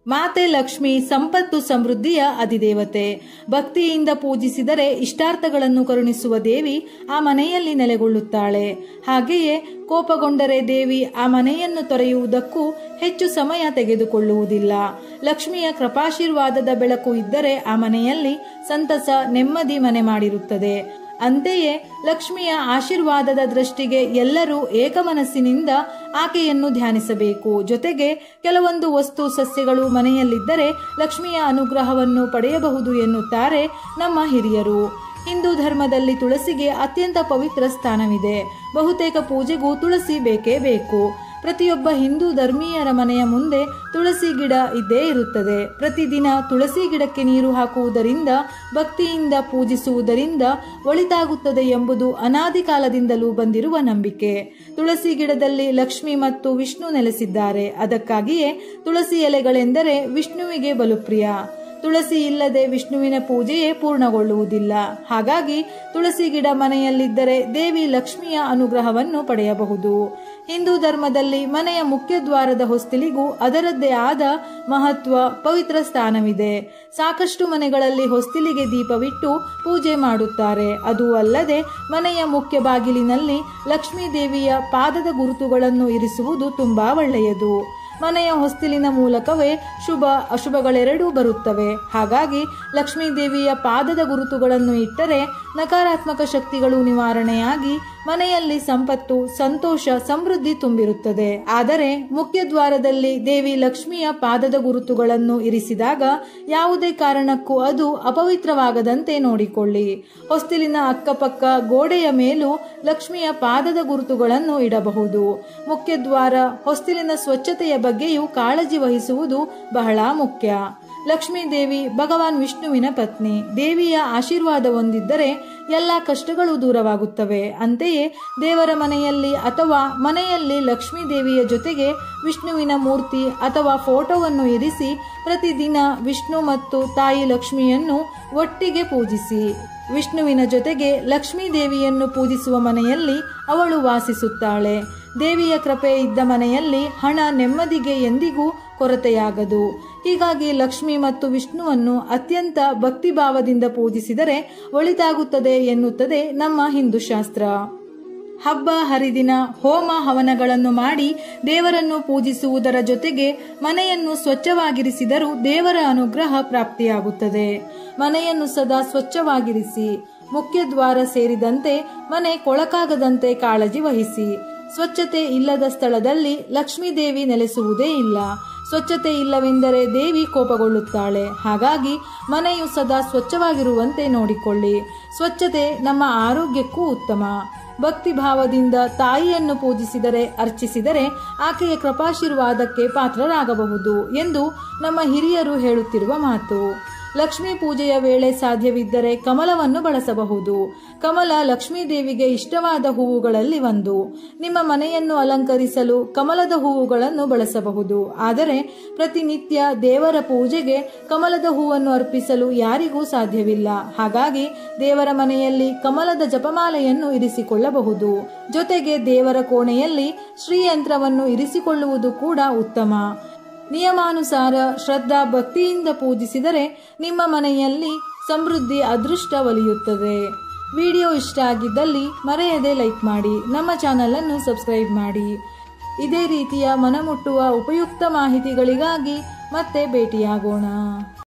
ಮಾತೆ ಲಕ್ಷ್ಮಿ ಸಂಪತ್ತು ಸಮೃದ್ಧಿಯ ಅಧಿದೇವತೆ ಭಕ್ತಿಯಿಂದ ಪೂಜಿಸಿದರೆ ಇಷ್ಟಾರ್ಥಗಳನ್ನು ಕರುಣಿಸುವ ದೇವಿ ಆ ಮನೆಯಲ್ಲಿ ನೆಲೆಗೊಳ್ಳುತ್ತಾಳೆ ಹಾಗೆಯೇ ಕೋಪಗೊಂಡರೆ ದೇವಿ ಆ ಮನೆಯನ್ನು ತೊರೆಯುವುದಕ್ಕೂ ಹೆಚ್ಚು ಸಮಯ ತೆಗೆದುಕೊಳ್ಳುವುದಿಲ್ಲ ಲಕ್ಷ್ಮಿಯ ಕೃಪಾಶೀರ್ವಾದದ ಬೆಳಕು ಇದ್ದರೆ ಆ ಮನೆಯಲ್ಲಿ ಸಂತಸ ನೆಮ್ಮದಿ ಮನೆ ಮಾಡಿರುತ್ತದೆ ಅಂತೆಯೇ ಲಕ್ಷ್ಮಿಯ ಆಶೀರ್ವಾದದ ದೃಷ್ಟಿಗೆ ಎಲ್ಲರೂ ಏಕಮನಸ್ಸಿನಿಂದ ಆಕೆಯನ್ನು ಧ್ಯಾನಿಸಬೇಕು ಜೊತೆಗೆ ಕೆಲವೊಂದು ವಸ್ತು ಸಸ್ಯಗಳು ಮನೆಯಲ್ಲಿದ್ದರೆ ಲಕ್ಷ್ಮಿಯ ಅನುಗ್ರಹವನ್ನು ಪಡೆಯಬಹುದು ಎನ್ನುತ್ತಾರೆ ನಮ್ಮ ಹಿರಿಯರು ಹಿಂದೂ ಧರ್ಮದಲ್ಲಿ ತುಳಸಿಗೆ ಅತ್ಯಂತ ಪವಿತ್ರ ಸ್ಥಾನವಿದೆ ಬಹುತೇಕ ಪೂಜೆಗೂ ತುಳಸಿ ಬೇಕೇ ಬೇಕು ಪ್ರತಿಯೊಬ್ಬ ಹಿಂದೂ ಧರ್ಮೀಯರ ಮನೆಯ ಮುಂದೆ ತುಳಸಿ ಗಿಡ ಇದ್ದೇ ಇರುತ್ತದೆ ಪ್ರತಿದಿನ ತುಳಸಿ ಗಿಡಕ್ಕೆ ನೀರು ಹಾಕುವುದರಿಂದ ಭಕ್ತಿಯಿಂದ ಪೂಜಿಸುವುದರಿಂದ ಒಳಿತಾಗುತ್ತದೆ ಎಂಬುದು ಅನಾದಿ ಕಾಲದಿಂದಲೂ ಬಂದಿರುವ ನಂಬಿಕೆ ತುಳಸಿ ಗಿಡದಲ್ಲಿ ಲಕ್ಷ್ಮಿ ಮತ್ತು ವಿಷ್ಣು ನೆಲೆಸಿದ್ದಾರೆ ಅದಕ್ಕಾಗಿಯೇ ತುಳಸಿ ಎಲೆಗಳೆಂದರೆ ವಿಷ್ಣುವಿಗೆ ಬಲುಪ್ರಿಯ ತುಳಸಿ ಇಲ್ಲದೆ ವಿಷ್ಣುವಿನ ಪೂಜೆಯೇ ಪೂರ್ಣಗೊಳ್ಳುವುದಿಲ್ಲ ಹಾಗಾಗಿ ತುಳಸಿ ಗಿಡ ಮನೆಯಲ್ಲಿದ್ದರೆ ದೇವಿ ಲಕ್ಷ್ಮಿಯ ಅನುಗ್ರಹವನ್ನು ಪಡೆಯಬಹುದು ಹಿಂದೂ ಧರ್ಮದಲ್ಲಿ ಮನೆಯ ಮುಖ್ಯ ದ್ವಾರದ ಹೊಸ್ತಿಲಿಗೂ ಅದರದ್ದೇ ಆದ ಮಹತ್ವ ಪವಿತ್ರ ಸ್ಥಾನವಿದೆ ಸಾಕಷ್ಟು ಮನೆಗಳಲ್ಲಿ ಹೊಸ್ತಿಲಿಗೆ ದೀಪವಿಟ್ಟು ಪೂಜೆ ಮಾಡುತ್ತಾರೆ ಅದು ಅಲ್ಲದೆ ಮನೆಯ ಮುಖ್ಯ ಬಾಗಿಲಿನಲ್ಲಿ ಲಕ್ಷ್ಮೀ ದೇವಿಯ ಪಾದದ ಗುರುತುಗಳನ್ನು ಇರಿಸುವುದು ತುಂಬಾ ಒಳ್ಳೆಯದು ಮನೆಯ ಹೊಸ್ತಿಲಿನ ಮೂಲಕವೇ ಶುಭ ಅಶುಭಗಳೆರಡೂ ಬರುತ್ತವೆ ಹಾಗಾಗಿ ಲಕ್ಷ್ಮೀ ದೇವಿಯ ಪಾದದ ಗುರುತುಗಳನ್ನು ಇಟ್ಟರೆ ನಕಾರಾತ್ಮಕ ಶಕ್ತಿಗಳು ನಿವಾರಣೆಯಾಗಿ ಮನೆಯಲ್ಲಿ ಸಂಪತ್ತು ಸಂತೋಷ ಸಮೃದ್ಧಿ ತುಂಬಿರುತ್ತದೆ ಆದರೆ ಮುಖ್ಯ ದ್ವಾರದಲ್ಲಿ ದೇವಿ ಲಕ್ಷ್ಮಿಯ ಪಾದದ ಗುರುತುಗಳನ್ನು ಇರಿಸಿದಾಗ ಯಾವುದೇ ಕಾರಣಕ್ಕೂ ಅದು ಅಪವಿತ್ರವಾಗದಂತೆ ನೋಡಿಕೊಳ್ಳಿ ಹೊಸ್ತಿಲಿನ ಅಕ್ಕಪಕ್ಕ ಗೋಡೆಯ ಮೇಲೂ ಲಕ್ಷ್ಮಿಯ ಪಾದದ ಗುರುತುಗಳನ್ನು ಇಡಬಹುದು ಮುಖ್ಯ ದ್ವಾರ ಹೊಸ್ತಿಲಿನ ಸ್ವಚ್ಛತೆಯ ಬಗ್ಗೆಯೂ ಕಾಳಜಿ ವಹಿಸುವುದು ಬಹಳ ಮುಖ್ಯ ಲಕ್ಷ್ಮೀ ದೇವಿ ಭಗವಾನ್ ವಿಷ್ಣುವಿನ ಪತ್ನಿ ದೇವಿಯ ಆಶೀರ್ವಾದ ಹೊಂದಿದ್ದರೆ ಎಲ್ಲ ಕಷ್ಟಗಳು ದೂರವಾಗುತ್ತವೆ ಅಂತೆಯೇ ದೇವರ ಮನೆಯಲ್ಲಿ ಅಥವಾ ಮನೆಯಲ್ಲಿ ಲಕ್ಷ್ಮೀ ದೇವಿಯ ಜೊತೆಗೆ ವಿಷ್ಣುವಿನ ಮೂರ್ತಿ ಅಥವಾ ಫೋಟೋವನ್ನು ಇರಿಸಿ ಪ್ರತಿದಿನ ವಿಷ್ಣು ಮತ್ತು ತಾಯಿ ಲಕ್ಷ್ಮಿಯನ್ನು ಒಟ್ಟಿಗೆ ಪೂಜಿಸಿ ವಿಷ್ಣುವಿನ ಜೊತೆಗೆ ಲಕ್ಷ್ಮೀ ದೇವಿಯನ್ನು ಪೂಜಿಸುವ ಮನೆಯಲ್ಲಿ ಅವಳು ವಾಸಿಸುತ್ತಾಳೆ ದೇವಿಯ ಕೃಪೆ ಇದ್ದ ಮನೆಯಲ್ಲಿ ಹಣ ನೆಮ್ಮದಿಗೆ ಎಂದಿಗೂ ಕೊರತೆಯಾಗದು ಹೀಗಾಗಿ ಲಕ್ಷ್ಮಿ ಮತ್ತು ವಿಷ್ಣುವನ್ನು ಅತ್ಯಂತ ಭಕ್ತಿಭಾವದಿಂದ ಪೂಜಿಸಿದರೆ ಒಳಿತಾಗುತ್ತದೆ ಎನ್ನುತ್ತದೆ ನಮ್ಮ ಹಿಂದೂ ಶಾಸ್ತ್ರ ಹಬ್ಬ ಹರಿದಿನ ಹೋಮ ಹವನಗಳನ್ನು ಮಾಡಿ ದೇವರನ್ನು ಪೂಜಿಸುವುದರ ಜೊತೆಗೆ ಮನೆಯನ್ನು ಸ್ವಚ್ಛವಾಗಿರಿಸಿದರೂ ದೇವರ ಅನುಗ್ರಹ ಪ್ರಾಪ್ತಿಯಾಗುತ್ತದೆ ಮನೆಯನ್ನು ಸದಾ ಸ್ವಚ್ಛವಾಗಿರಿಸಿ ಮುಖ್ಯ ದ್ವಾರ ಸೇರಿದಂತೆ ಮನೆ ಕೊಳಕಾಗದಂತೆ ಕಾಳಜಿ ವಹಿಸಿ ಸ್ವಚ್ಛತೆ ಇಲ್ಲದ ಸ್ಥಳದಲ್ಲಿ ಲಕ್ಷ್ಮೀ ದೇವಿ ನೆಲೆಸುವುದೇ ಇಲ್ಲ ಸ್ವಚ್ಛತೆ ಇಲ್ಲವೆಂದರೆ ದೇವಿ ಕೋಪಗೊಳ್ಳುತ್ತಾಳೆ ಹಾಗಾಗಿ ಮನೆಯು ಸದಾ ಸ್ವಚ್ಛವಾಗಿರುವಂತೆ ನೋಡಿಕೊಳ್ಳಿ ಸ್ವಚ್ಛತೆ ನಮ್ಮ ಆರೋಗ್ಯಕ್ಕೂ ಉತ್ತಮ ಭಕ್ತಿ ಭಾವದಿಂದ ತಾಯಿಯನ್ನು ಪೂಜಿಸಿದರೆ ಅರ್ಚಿಸಿದರೆ ಆಕೆಯ ಕೃಪಾಶೀರ್ವಾದಕ್ಕೆ ಪಾತ್ರರಾಗಬಹುದು ಎಂದು ನಮ್ಮ ಹಿರಿಯರು ಹೇಳುತ್ತಿರುವ ಮಾತು ಲಕ್ಷ್ಮೀ ಪೂಜೆಯ ವೇಳೆ ಸಾಧ್ಯವಿದ್ದರೆ ಕಮಲವನ್ನು ಬಳಸಬಹುದು ಕಮಲ ಲಕ್ಷ್ಮೀ ದೇವಿಗೆ ಇಷ್ಟವಾದ ಹೂವುಗಳಲ್ಲಿ ಒಂದು ನಿಮ್ಮ ಮನೆಯನ್ನು ಅಲಂಕರಿಸಲು ಕಮಲದ ಹೂವುಗಳನ್ನು ಬಳಸಬಹುದು ಆದರೆ ಪ್ರತಿನಿತ್ಯ ದೇವರ ಪೂಜೆಗೆ ಕಮಲದ ಹೂವನ್ನು ಅರ್ಪಿಸಲು ಯಾರಿಗೂ ಸಾಧ್ಯವಿಲ್ಲ ಹಾಗಾಗಿ ದೇವರ ಮನೆಯಲ್ಲಿ ಕಮಲದ ಜಪಮಾಲೆಯನ್ನು ಇರಿಸಿಕೊಳ್ಳಬಹುದು ಜೊತೆಗೆ ದೇವರ ಕೋಣೆಯಲ್ಲಿ ಶ್ರೀಯಂತ್ರವನ್ನು ಇರಿಸಿಕೊಳ್ಳುವುದು ಕೂಡ ಉತ್ತಮ ನಿಯಮಾನುಸಾರ ಶ್ರದ್ಧಾ ಭಕ್ತಿಯಿಂದ ಪೂಜಿಸಿದರೆ ನಿಮ್ಮ ಮನೆಯಲ್ಲಿ ಸಮೃದ್ಧಿ ಅದೃಷ್ಟ ಒಲಿಯುತ್ತದೆ ವಿಡಿಯೋ ಇಷ್ಟ ಆಗಿದ್ದಲ್ಲಿ ಮರೆಯದೆ ಲೈಕ್ ಮಾಡಿ ನಮ್ಮ ಚಾನಲನ್ನು ಸಬ್ಸ್ಕ್ರೈಬ್ ಮಾಡಿ ಇದೇ ರೀತಿಯ ಮನಮುಟ್ಟುವ ಉಪಯುಕ್ತ ಮಾಹಿತಿಗಳಿಗಾಗಿ ಮತ್ತೆ ಭೇಟಿಯಾಗೋಣ